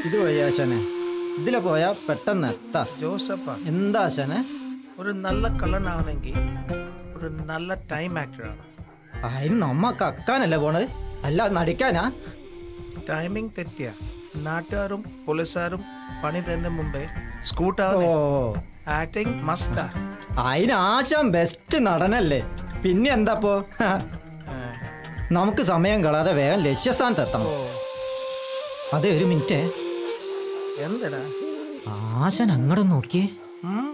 ഇത് വഴി ആശാനെ ഇതിലെ പോയാ പെട്ടെന്ന് എത്താ ജോസപ്പ എന്താ ആശാനെ ഒരു നല്ല കള്ളനാവണമെങ്കിൽ ഒരു നല്ല ടൈം ആക്ടറാണ് അതിന് നമ്മ കക്കാനല്ലേ പോണത് അല്ല നടിക്കാനാ ടൈമിംഗ് തെറ്റിയ നാട്ടുകാരും പോലീസുകാരും പണി തന്നെ മുമ്പേ ഓ സ്കൂട്ടാവും ആക്ടിങ് മസ്റ്റാ അതിന് ആശാൻ ബെസ്റ്റ് നടനല്ലേ പിന്നെ എന്താപ്പോ നമുക്ക് സമയം കളാതെ വേഗം ലക്ഷ്യസ്ഥാനത്ത് എത്തണം അതെ ഒരു മിനിറ്റ് എന്തടാ ആശാൻ അങ്ങോട്ട് നോക്കിയേ ഉം?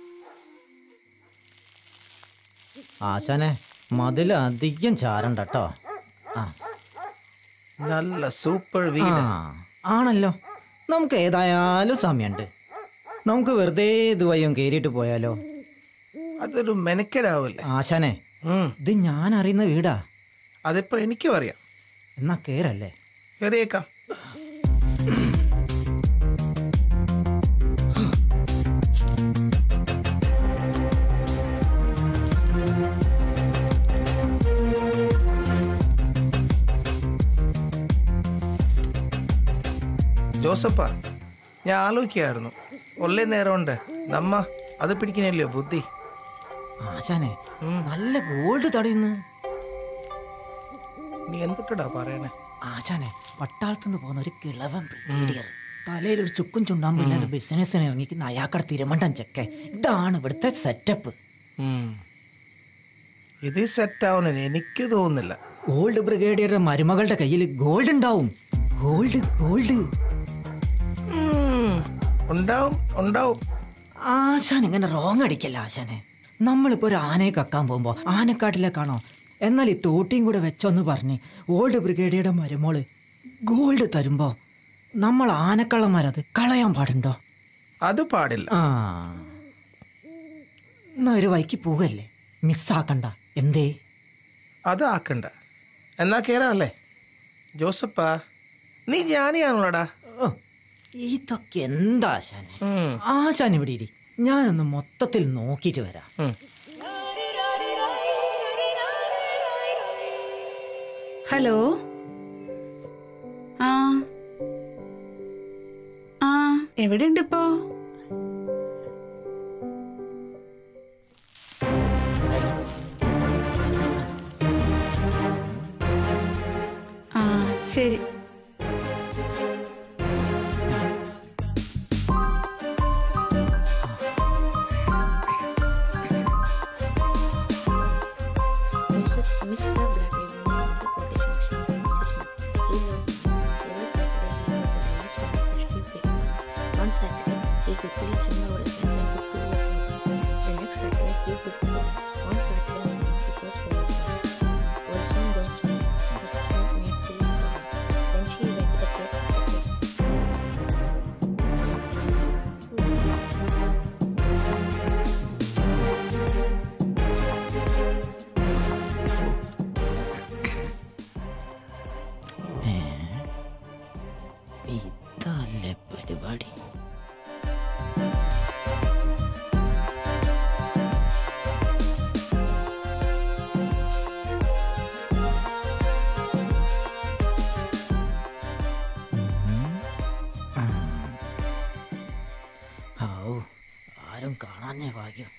ആശാനെ മതിൽ അധികം ചാരണ്ട കേട്ടോ ആ നല്ല സൂപ്പർ ആ, വീട് ആണല്ലോ നമുക്ക് ഏതായാലും സമയമുണ്ട് നമുക്ക് വെറുതെ ഇതുവഴിയും കയറിയിട്ട് പോയാലോ അതൊരു മെനക്കെടാവില്ലേ ആശാനെ ഉം. ഇത് ഞാൻ അറിയുന്ന വീടാ അതിപ്പോ എനിക്കും അറിയാം എന്നാ കേറല്ലേ കയറിയേക്കാം ജോസപ്പ ഞാൻ ആലോചിക്കായിരുന്നു ഒല്ലേ നേരമുണ്ട് നമ്മ അത് പിടിക്കണല്ലോ ബുദ്ധി ആശാനെ നല്ല ഗോൾഡ് തടയുന്നു നീ എന്തിട്ടടാ പറയണേ ആശാനെ പട്ടാളത്തുനിന്ന് പോകുന്ന ഒരു കിളവൻ ബ്രിഗേഡിയർ തലയിൽ ഒരു ചുക്കും ചുണ്ടാമ്പില്ലാതെ ബിസിനസ്സിന് ഇറങ്ങിക്കുന്ന അയാക്കടെ തിരുമണ്ടൻ ചെക്കെ ഇതാണ് ഇവിടുത്തെ സെറ്റപ്പ് ഉം. ഇത് സെറ്റ് ആവണെന്ന് എനിക്ക് തോന്നുന്നില്ല ഓൾഡ് ബ്രിഗേഡിയറുടെ മരുമകളുടെ കയ്യിൽ ഗോൾഡ് ഉണ്ടാവും ഗോൾഡ് ഗോൾഡ് ഉം. ഉണ്ടാവും ഉണ്ടാവും ആശാൻ ഇങ്ങനെ റോങ് അടിക്കല്ല ആശാനെ നമ്മളിപ്പോ ഒരു ആനയെ കക്കാൻ പോകുമ്പോ ആനക്കാട്ടിലേക്കാണോ എന്നാൽ ഈ തോട്ടിയും കൂടെ വെച്ചോന്ന് പറഞ്ഞ് ഓൾഡ് ബ്രിഗേഡിയുടെ മരുമോള് ഗോൾഡ് തരുമ്പോ നമ്മൾ ആനക്കള്ളന്മാരത് കളയാൻ പാടുണ്ടോ അത് പാടില്ല ആ എന്നാ ഒരു വൈക്ക് പോകല്ലേ മിസ്സാക്കണ്ട എന്തേ അത് ആക്കണ്ട എന്നാ കേറാല്ലേ ജോസപ്പ നീ ജ്ഞാനിയാണല്ലോടാ ഓ, ഇതൊക്കെ എന്താ ആശാനെ ഉം. ആശാൻ ഇവിടെ ഇരി ഞാനൊന്ന് മൊത്തത്തിൽ നോക്കിയിട്ട് വരാം ഉം. ഹലോ ആ ആ എവിടെയുണ്ട് ഇപ്പോ ആ ശരി Mr. Mr. Bradley moved to quotation extreme Mrs. Smith. He loved every Saturday he would the very small freshly baked buns. One Saturday he quickly trimmed over his and took two of the buns. The next Saturday he cooked food. One Saturday morning it was full of fun. Policeman Johnson was not made tea for him. Then she went to the first Saturday. ഇതല്ലേ പരിപാടി ഔ ആരും കാണാഞ്ഞ ഭാഗ്യം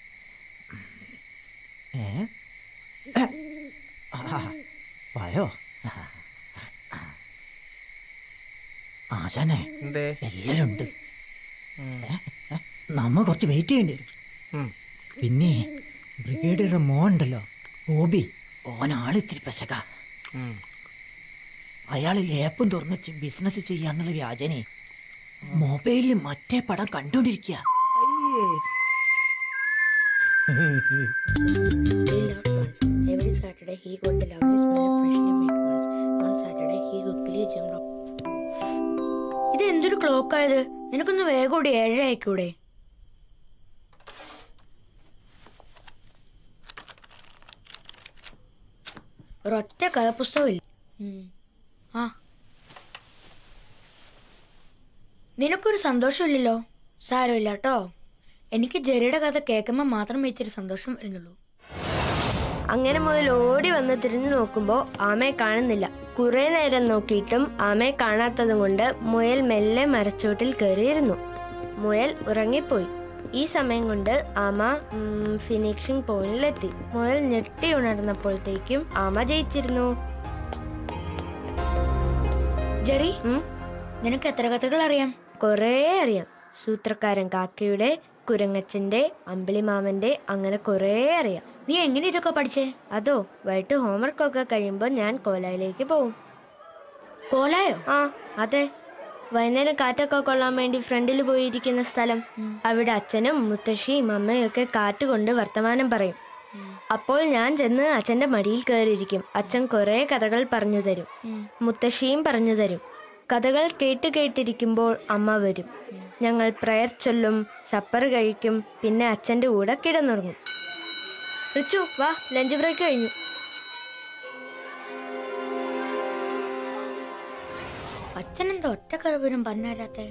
ഏ ഏ? ആ, വായോ ആശാനെ എന്തേ എല്ലാരും ഉണ്ട് ഏ? ഏ? നമ്മ കുറച്ച് വെയിറ്റ് ചെയ്യേണ്ടി വരും ഉം. പിന്നെ ബ്രിഗേഡിയറുടെ മോൻ ഉണ്ടല്ലോ ഓബി ഓനാളിത്തിരി പശക ഉം. അയാൾ ലേപ്പും തുറന്ന് ബിസിനസ് ചെയ്യാന്നുള്ള വ്യാജനെ മൊബൈലിൽ മറ്റേ പടം കണ്ടോണ്ടിരിക്കുക He loved buns. Every Saturday he got the lovely smell of freshly baked buns. One Saturday he quickly jumped up. ഇത് എന്തൊരു ക്ലോക്ക് ആയത് നിനക്കൊന്ന് വേഗം കൂടി ഏഴര ആയിക്കൂടെ ഒരൊറ്റ കഥപുസ്തകം ഇല്ല ആ നിനക്കൊരു സന്തോഷമില്ലല്ലോ സാരമില്ല കേട്ടോ എനിക്ക് ജെറിയുടെ കഥ കേൾക്കുമ്പോൾ മാത്രമേ ഇച്ചിരി സന്തോഷം വരുന്നുള്ളൂ അങ്ങനെ മുയൽ ഓടി വന്ന് തിരിഞ്ഞു നോക്കുമ്പോ ആമയെ കാണുന്നില്ല കുറെ നേരം നോക്കിയിട്ടും ആമയെ കാണാത്തതും കൊണ്ട് മുയൽ മെല്ലെ മരച്ചോട്ടിൽ കയറിയിരുന്നു മുയൽ ഉറങ്ങിപ്പോയി ഈ സമയം കൊണ്ട് ആമ ഉം, ഫിനിഷിംഗ് പോയിന്റിലെത്തി മുയൽ ഞെട്ടി ഉണർന്നപ്പോഴത്തേക്കും ആമ ജയിച്ചിരുന്നു ജെറി ഉം, നിനക്ക് എത്ര കഥകൾ അറിയാം കുറേ അറിയാം സൂത്രക്കാരൻ കാക്കയുടെ കുരങ്ങച്ചന്റെ അമ്പിളിമാമന്റെ അങ്ങനെ കുറേ അറിയാം നീ എങ്ങനെ ഇതൊക്കെ പഠിച്ചേ അതോ വൈകിട്ട് ഹോംവർക്ക് ഒക്കെ കഴിയുമ്പോൾ ഞാൻ കോലായിലേക്ക് പോവും കോലായോ ആ അതെ വൈകുന്നേരം കാറ്റൊക്കെ കൊള്ളാൻ വേണ്ടി ഫ്രണ്ടിൽ പോയിരിക്കുന്ന സ്ഥലം അവിടെ അച്ഛനും മുത്തശ്ശിയും അമ്മയും ഒക്കെ കാറ്റ് കൊണ്ട് വർത്തമാനം പറയും അപ്പോൾ ഞാൻ ചെന്ന് അച്ഛന്റെ മടിയിൽ കയറിയിരിക്കും അച്ഛൻ കുറേ കഥകൾ പറഞ്ഞു തരും മുത്തശ്ശിയും പറഞ്ഞു തരും കഥകൾ കേട്ട് കേട്ടിരിക്കുമ്പോൾ അമ്മ വരും ഞങ്ങൾ പ്രയർ ചൊല്ലും സപ്പർ കഴിക്കും പിന്നെ അച്ഛന്റെ കൂടെ കിടന്നുറങ്ങും റിച്ചു വാ ലഞ്ച് ബ്രേക്ക് കഴിഞ്ഞു അച്ഛൻ എന്താ ഒറ്റ കഥ പോലും പറഞ്ഞുതരാത്തെ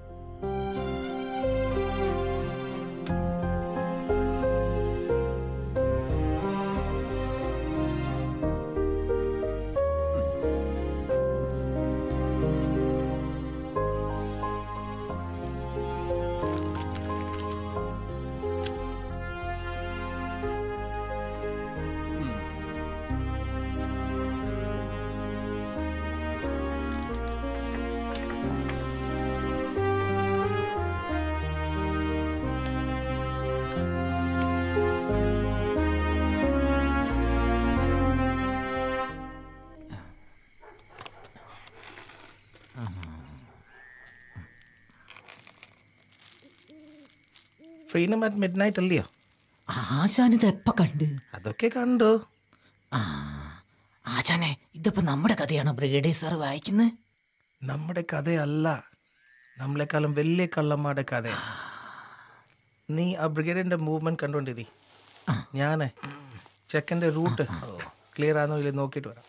ഫ്രീഡം അറ്റ് മിഡ് നൈറ്റ് അല്ലയോ ആശാനിത് എപ്പ കണ്ട് അതൊക്കെ കണ്ടു ആ ആശാനെ ഇതിപ്പോ നമ്മുടെ കഥയാണോ ബ്രിഗേഡിയർ സാർ വായിക്കുന്നത് നമ്മുടെ കഥയല്ല നമ്മളെക്കാളും വലിയ കള്ളന്മാരുടെ കഥ നീ ആ ബ്രിഗേഡിന്റെ മൂവ്മെന്റ് കണ്ടോണ്ടിരി ഞാനേ ചെക്കൻ്റെ റൂട്ട് ക്ലിയർ ആണോ ഇല്ല നോക്കിയിട്ട് വരാം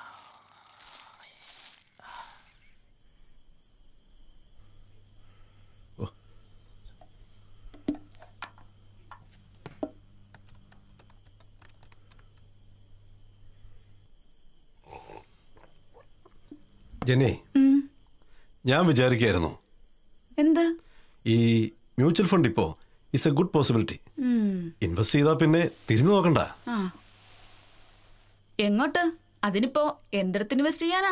ജെന്നി ഞാൻ വിചാരിക്കായിരുന്നു എന്ത് ഈ മ്യൂച്വൽ ഫണ്ട് ഇപ്പോ is a good possibility invest ചെയ്താൽ പിന്നെ തിരിഞ്ഞു നോക്കണ്ട ആ എങ്ങോട്ട് അതിനിപ്പോ എന്തിടത്ത് ഇൻവെസ്റ്റ് ചെയ്യാനാ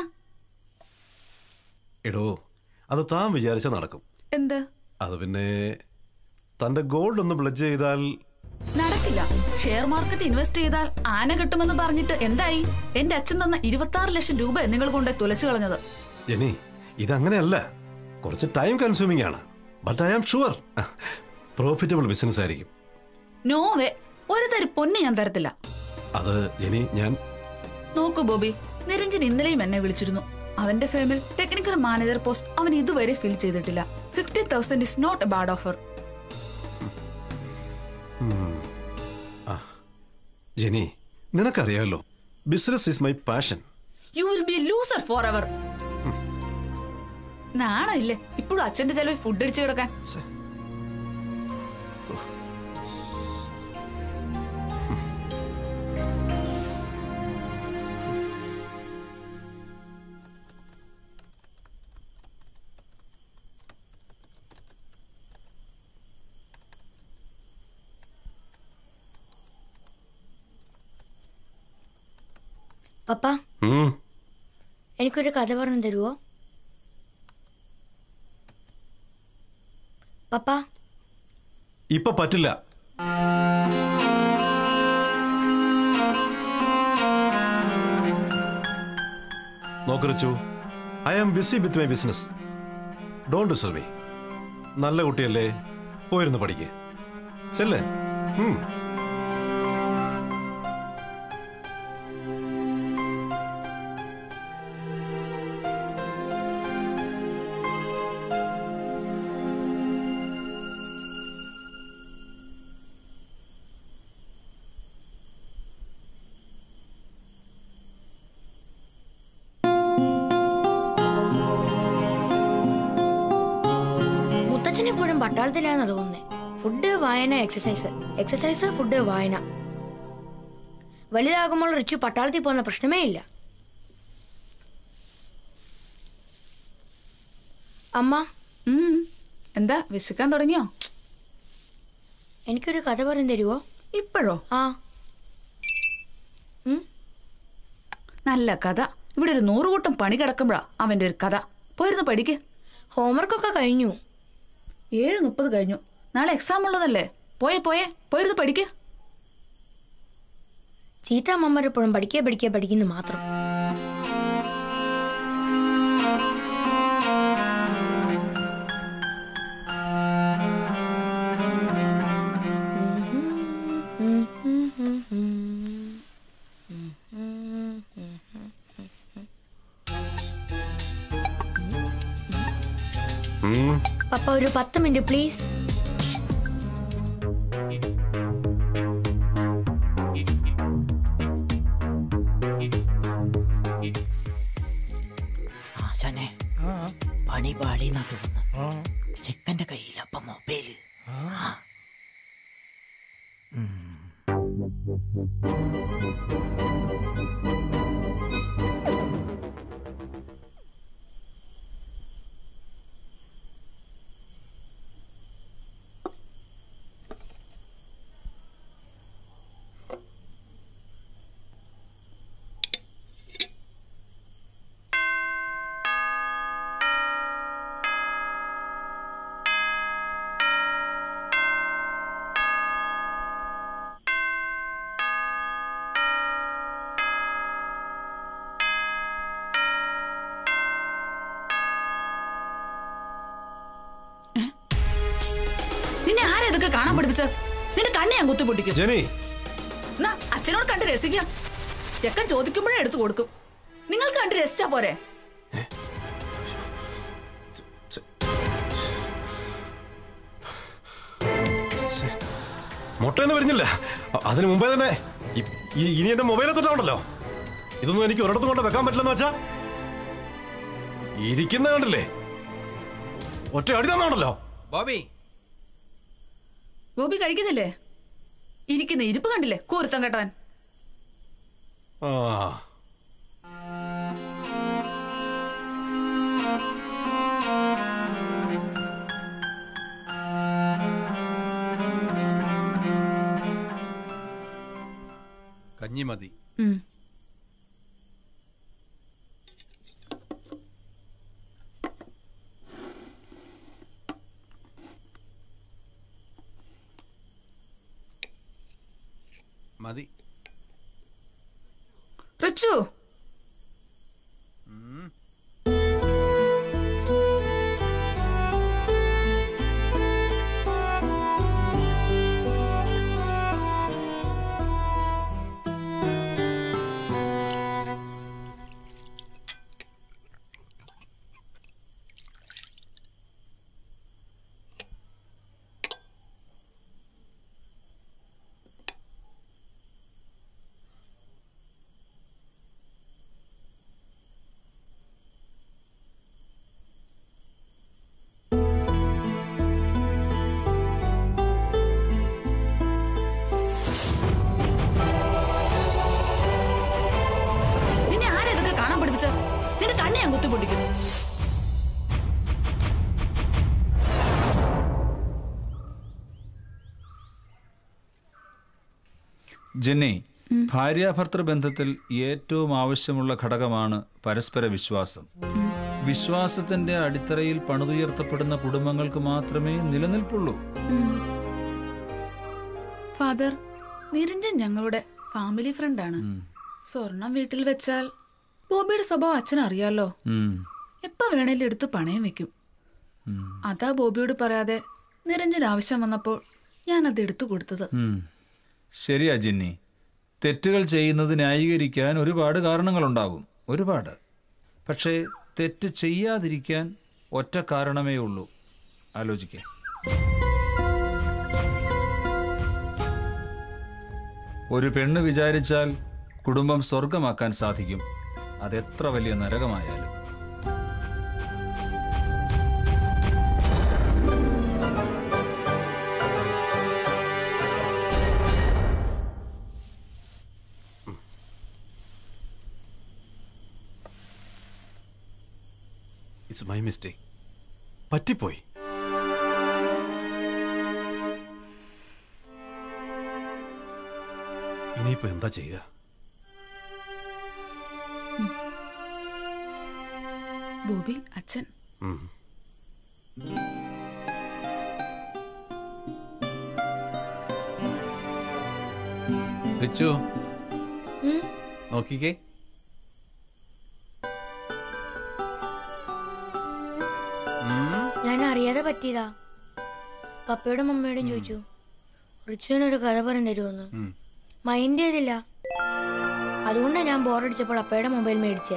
എടോ അത് താൻ വിചാരിച്ച നടക്കും എന്ത് അത് പിന്നെ തന്റെ ഗോൾഡ് ഒന്ന് പ്ലഡ്ജ് ചെയ്താൽ നടക്കില്ല ഷെയർ മാർക്കറ്റ് ഇൻവെസ്റ്റ് ചെയ്താൽ ആന കിട്ടുമെന്ന് പറഞ്ഞിട്ട് എന്തായി എന്റെ അച്ഛൻ തന്ന ഇരുപത്തി ആറ് ലക്ഷം രൂപ നിങ്ങൾ കൊണ്ട് തുലച്ചു കളഞ്ഞത് ജെനി ഇതങ്ങനെയല്ല കുറച്ച് ടൈം കൺസ്യൂമിംഗ് ആണ് but I am sure profitable business ആയിരിക്കും നോ വേ ഒരു തരി പൊന്ന് ഞാൻ തരത്തില്ല അത് ജെനി ഞാൻ നോക്കൂ ബോബി നിരഞ്ജൻ ഇന്നലെയും എന്നെ വിളിച്ചിരുന്നു അവന്റെ ഫേമിൽ ടെക്നിക്കൽ മാനേജർ പോസ്റ്റ് അവൻ ഇതുവരെ ഫിൽ ചെയ്തിട്ടില്ല fifty thousand is not a bad offer Jenny നിനക്കറിയാമല്ലോ business is my passion you will be loser forever നാണമില്ലേ ഇപ്പോഴും അച്ഛന്റെ ചെലവിൽ ഫുഡ് അടിച്ചു കിടക്കാൻ പപ്പ ഉം. എനിക്കൊരു കഥ പറഞ്ഞു തരുവോ പപ്പ ഇപ്പൊ പറ്റില്ല നോക്കറിച്ചു I am busy with my business don't disturb me നല്ല കുട്ടിയല്ലേ പോയിരുന്ന് പഠിക്ക് ചെല്ലേ ഉം. മുത്തച്ഛൻ എപ്പോഴും പട്ടാളത്തിലാണെന്ന് തോന്നുന്നേ ഫുഡ് വായന എക്സസൈസ് എക്സസൈസ് ഫുഡ് വായന വലുതാകുമ്പോൾ റിച്ചു പട്ടാളത്തിൽ പോകുന്ന പ്രശ്നമേ ഇല്ല അമ്മ ഉം. എന്താ വിശക്കാൻ തുടങ്ങിയോ എനിക്കൊരു കഥ പറഞ്ഞു തരുവോ ഇപ്പോഴോ ആ നല്ല കഥ ഇവിടെ ഒരു നൂറുകൂട്ടം പണി കിടക്കുമ്പോഴാ അവന്റെ ഒരു കഥ പോയിരുന്ന് പഠിക്ക് ഹോംവർക്കൊക്കെ കഴിഞ്ഞു ഏഴ് മുപ്പത് കഴിഞ്ഞു നാളെ എക്സാം ഉള്ളതല്ലേ പോയേ പോയേ പോയിരുന്ന് പഠിക്ക് ചീത്ത അമ്മമാരെപ്പോഴും പഠിക്കേ പഠിക്കേ പഠിക്കുന്നു മാത്രം ഉം. പപ്പ ഒരു പത്ത് മിനിറ്റ് പ്ലീസ് ആശാനെ പണി പാളിന്നാ തോന്നുന്നു ചെക്കന്റെ കയ്യിൽ അപ്പൊ മൊബൈല് നിന്നെ ആരാ ഇതൊക്കെ കാണാൻ പഠിപ്പിച്ച നിന്റെ കണ്ണി ഞാൻ കുത്തി പൊട്ടിക്കും ജെനി എന്നാ അച്ഛനോട് കണ്ട് രസിക്കാം ചെക്കൻ ചോദിക്കുമ്പോഴേ എടുത്തു കൊടുക്കും നിങ്ങൾ കണ്ട് രസിച്ചാ പോരെ മുട്ടയെന്ന് വരുന്നില്ല അ- അതിന് മുമ്പേ തന്നെ ഇ- ഈ- ഇനി എന്റെ മൊബൈൽ തൊട്ടാണല്ലോ ഇതൊന്നും എനിക്ക് ഒരിടത്തും കൊണ്ട് വെക്കാൻ പറ്റില്ലെന്ന് വെച്ചാ ഇരിക്കുന്ന കണ്ടില്ലേ ഒറ്റ അടി തന്നാണല്ലോ ബോബി ഗോപി കഴിക്കുന്നില്ലേ ഇരിക്കുന്ന ഇരിപ്പ് കണ്ടില്ലേ കൂരുത്തം കേട്ടവൻ ആ കഞ്ഞി മതി ഉം. മതി റിച്ചു നിന്നെ ആരാ ഇതൊക്കെ കാണാൻ പഠിപ്പിച്ച നിന്റെ കണ്ണി ഞാൻ കുത്തി പൊട്ടിക്കും ജെന്നി ഭാര്യാഭർത്തൃ ബന്ധത്തിൽ ഏറ്റവും ആവശ്യമുള്ള ഘടകമാണ് പരസ്പര വിശ്വാസം വിശ്വാസത്തിന്റെ അടിത്തറയിൽ പണിതുയർത്തപ്പെടുന്ന കുടുംബങ്ങൾക്ക് മാത്രമേ നിലനിൽപ്പുള്ളൂ ഫാദർ നിരഞ്ജൻ ഞങ്ങളുടെ ഫാമിലി ഫ്രണ്ടാണ് സ്വർണം വീട്ടിൽ വെച്ചാൽ ബോബിയുടെ സ്വഭാവം അച്ഛനറിയാലോ ഉം. എപ്പോ വേണേലും എടുത്ത് പണയം വെക്കും അതാ ബോബിയോട് പറയാതെ നിരഞ്ജൻ ആവശ്യം വന്നപ്പോൾ ഞാൻ അത് എടുത്തു കൊടുത്തത് ഉം. ശരിയാ ജിന്നി തെറ്റുകൾ ചെയ്യുന്നത് ന്യായീകരിക്കാൻ ഒരുപാട് കാരണങ്ങളുണ്ടാവും ഒരുപാട് പക്ഷേ തെറ്റ് ചെയ്യാതിരിക്കാൻ ഒറ്റ കാരണമേ ഉള്ളൂ ആലോചിക്കേ ഒരു പെണ്ണ് വിചാരിച്ചാൽ കുടുംബം സ്വർഗമാക്കാൻ സാധിക്കും അതെത്ര വലിയ നരകമായാലും ഇറ്റ്സ് മൈ മിസ്റ്റേക്ക് പറ്റിപ്പോയി ഇനിയിപ്പോ എന്താ ചെയ്യുക ബോബി അച്ഛൻ ഉം. റിച്ചു നോക്കിക്കേ ഞാൻ അറിയാതെ പറ്റിയതാ പപ്പയോടും മമ്മയോടും ചോദിച്ചു റിച്ചുവിനൊരു കഥ പറഞ്ഞു തരുമെന്ന് മൈൻഡ് ചെയ്തില്ല അതുകൊണ്ടാണ് ഞാൻ ബോറടിച്ചപ്പോൾ അപ്പയുടെ മൊബൈൽ മേടിച്ചേ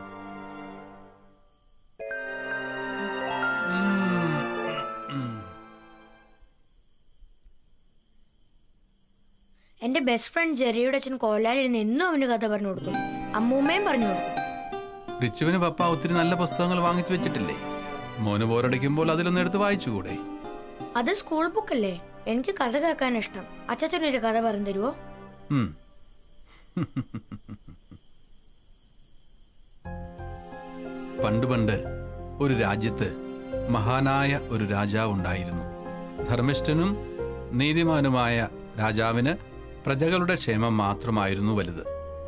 എന്റെ ബെസ്റ്റ് ഫ്രണ്ട് ജെറിയുടെ അച്ഛൻ കോലാലിരുന്ന് എന്നും അവന് കഥ പറഞ്ഞു കൊടുക്കും അമ്മൂമ്മയും പറഞ്ഞു കൊടുക്കും റിച്ചുവിന് പപ്പ ഒത്തിരി നല്ല പുസ്തകങ്ങൾ വാങ്ങിച്ചു വെച്ചിട്ടില്ലേ മോന് ബോറടിക്കുമ്പോൾ അതിലൊന്ന് എടുത്ത് വായിച്ചുകൂടെ അത് സ്കൂൾ ബുക്കല്ലേ എനിക്ക് കഥ കേൾക്കാൻ ഇഷ്ടം അച്ഛനൊരു കഥ പറഞ്ഞു തരുമോ ഉം. പണ്ട് പണ്ട് ഒരു രാജ്യത്ത് മഹാനായ ഒരു രാജാവ് ഉണ്ടായിരുന്നു ധർമ്മിഷ്ഠനും നീതിമാനുമായ രാജാവിന് പ്രജകളുടെ ക്ഷേമം മാത്രമായിരുന്നു വലുത്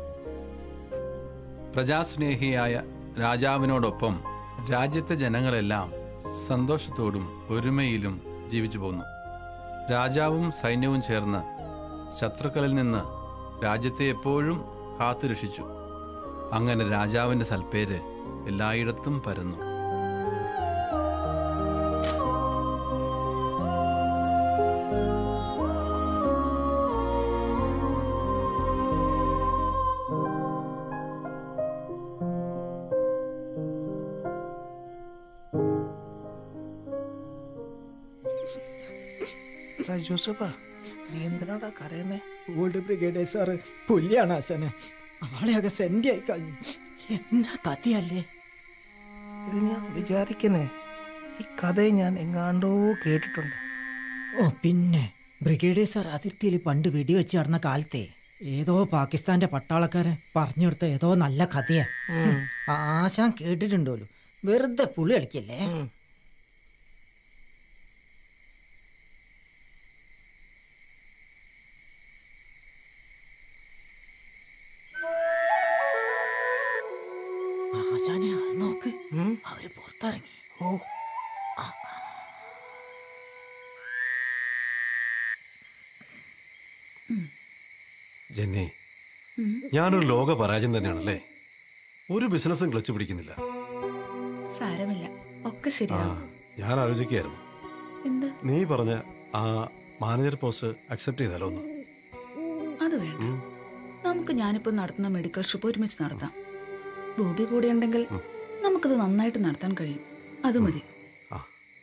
പ്രജാസ്നേഹിയായ രാജാവിനോടൊപ്പം രാജ്യത്തെ ജനങ്ങളെല്ലാം സന്തോഷത്തോടും ഒരുമയിലും ജീവിച്ചു പോന്നു രാജാവും സൈന്യവും ചേർന്ന് ശത്രുക്കളിൽ നിന്ന് രാജ്യത്തെ എപ്പോഴും കാത്തുരക്ഷിച്ചു അങ്ങനെ രാജാവിന്റെ സൽപ്പേര് എല്ലായിടത്തും പരന്നു എടാ ജോസഫാ നീ എന്തിനാടാ കരയുന്നേ ഓൾഡ് ബ്രിഗേഡ് സാറ് പുല്ലിയാണ് ആശാനെ ആളെയൊക്കെ സെൻഡ് ആയി കഴിഞ്ഞു എന്നാ കഥയല്ലേ ഇത് ഞാൻ വിചാരിക്കുന്നേ ഈ കഥ ഞാൻ എങ്ങാണ്ടോ കേട്ടിട്ടുണ്ട് ഓ പിന്നെ ബ്രിഗേഡിയർ സാർ അതിർത്തിയിൽ പണ്ട് വെടിവെച്ച് നടന്ന കാലത്തെ ഏതോ പാകിസ്ഥാന്റെ പട്ടാളക്കാരൻ പറഞ്ഞു കൊടുത്ത ഏതോ നല്ല കഥയാ ആശാൻ കേട്ടിട്ടുണ്ടല്ലോ വെറുതെ പുളി കളിക്കല്ലേ ആശാനെ അത് നോക്ക് അവര് പുറത്തിറങ്ങി ഓ ജെന്നി ഞാനൊരു ലോക പരാജയം തന്നെയാണല്ലേ ഒരു ബിസിനസ്സും ക്ലച്ച് പിടിക്കുന്നില്ല സാരമില്ല ഒക്കെ ആ ശരിയാവും ഞാൻ ആലോചിക്കുകയായിരുന്നു എന്ത് നീ പറഞ്ഞ ആ മാനേജർ പോസ്റ്റ് അക്സെപ്റ്റ് ചെയ്താലോ ഒന്ന് അത് വേണ്ട നമുക്ക് ഞാനിപ്പോ നടത്തുന്ന മെഡിക്കൽ ഷോപ്പ് ഒരുമിച്ച് നടത്താം ബോബി കൂടെ ഉണ്ടെങ്കിൽ നമുക്കത് നന്നായിട്ട് നടത്താൻ കഴിയും അത് മതി ആ.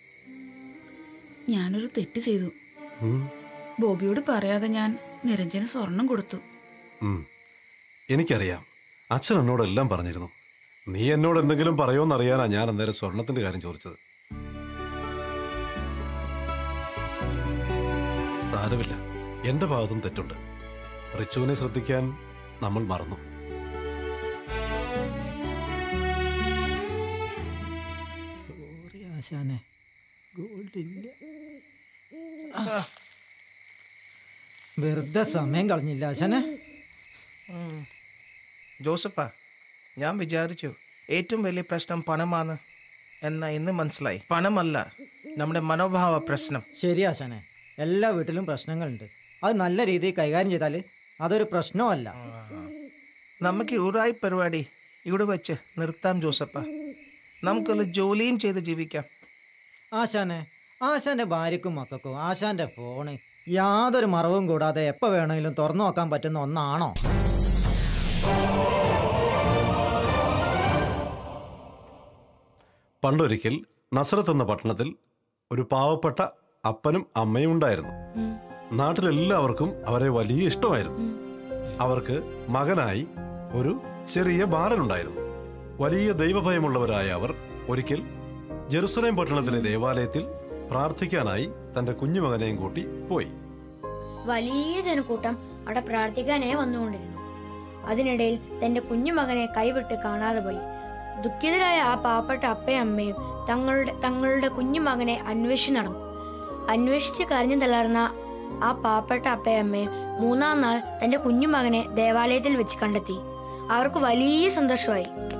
ഞാനൊരു തെറ്റ് ചെയ്തു ഉം. ബോബിയോട് പറയാതെ ഞാൻ നിരഞ്ജന് സ്വർണം കൊടുത്തു ഉം. എനിക്കറിയാം അച്ഛൻ എന്നോട് എല്ലാം പറഞ്ഞിരുന്നു നീ എന്നോട് എന്തെങ്കിലും പറയുമെന്നറിയാനാ ഞാൻ അന്നേരം സ്വർണത്തിന്റെ കാര്യം ചോദിച്ചത് സാരമില്ല എന്റെ ഭാഗത്തും തെറ്റുണ്ട് റിച്ചുവിനെ ശ്രദ്ധിക്കാൻ നമ്മൾ മറന്നു സോറി ആശാനെ ഗോൾഡ് ഇല്ല ആ. വെറുതെ സമയം കളഞ്ഞില്ല ആശാനെ ജോസഫാ ഞാൻ വിചാരിച്ചു ഏറ്റവും വലിയ പ്രശ്നം പണമാണ് എന്നാ ഇന്ന് മനസ്സിലായി പണമല്ല നമ്മുടെ മനോഭാവ പ്രശ്നം ശരി ആശാനെ എല്ലാ വീട്ടിലും പ്രശ്നങ്ങളുണ്ട് അത് നല്ല രീതിയിൽ കൈകാര്യം ചെയ്താൽ അതൊരു പ്രശ്നമല്ല നമുക്ക് ഈ ഉറായി പരിപാടി ഇവിടെ വെച്ച് നിർത്താം ജോസഫ നമുക്കുള്ള ജോലിയും ചെയ്ത് ജീവിക്കാം ആശാനെ ആശാന്റെ ഭാര്യക്കും മക്കൾക്കും ആശാന്റെ ഫോണ് യാതൊരു മറവും കൂടാതെ എപ്പോൾ വേണമെങ്കിലും തുറന്നു നോക്കാൻ പറ്റുന്ന ഒന്നാണോ പണ്ടൊരിക്കൽ നസറത്ത് എന്ന പട്ടണത്തിൽ ഒരു പാവപ്പെട്ട അപ്പനും അമ്മയും ഉണ്ടായിരുന്നു നാട്ടിലെല്ലാവർക്കും അവരെ വലിയ ഇഷ്ടമായിരുന്നു അവർക്ക് മകനായി ഒരു ചെറിയ ബാലനുണ്ടായിരുന്നു വലിയ ദൈവഭയമുള്ളവരായ അവർ ഒരിക്കൽ ജെറുസലേം പട്ടണത്തിലെ ദേവാലയത്തിൽ പ്രാർത്ഥിക്കാനായി തന്റെ കുഞ്ഞുമകനെയും കൂട്ടി പോയി വലിയ ജനക്കൂട്ടം അവിടെ പ്രാർത്ഥിക്കാനേ വന്നുകൊണ്ടിരുന്നു അതിനിടയിൽ തന്റെ കുഞ്ഞുമകനെ കൈവിട്ട് കാണാതെ പോയി ദുഃഖിതരായ ആ പാവപ്പെട്ട അപ്പയും അമ്മയും തങ്ങളുടെ തങ്ങളുടെ കുഞ്ഞുമകനെ അന്വേഷിച്ച് നടന്നു അന്വേഷിച്ച് കരഞ്ഞു തളർന്ന ആ പാവപ്പെട്ട അപ്പയും അമ്മയും മൂന്നാം നാൾ തന്റെ കുഞ്ഞുമകനെ ദേവാലയത്തിൽ വെച്ച് കണ്ടെത്തി അവർക്ക് വലിയ സന്തോഷമായി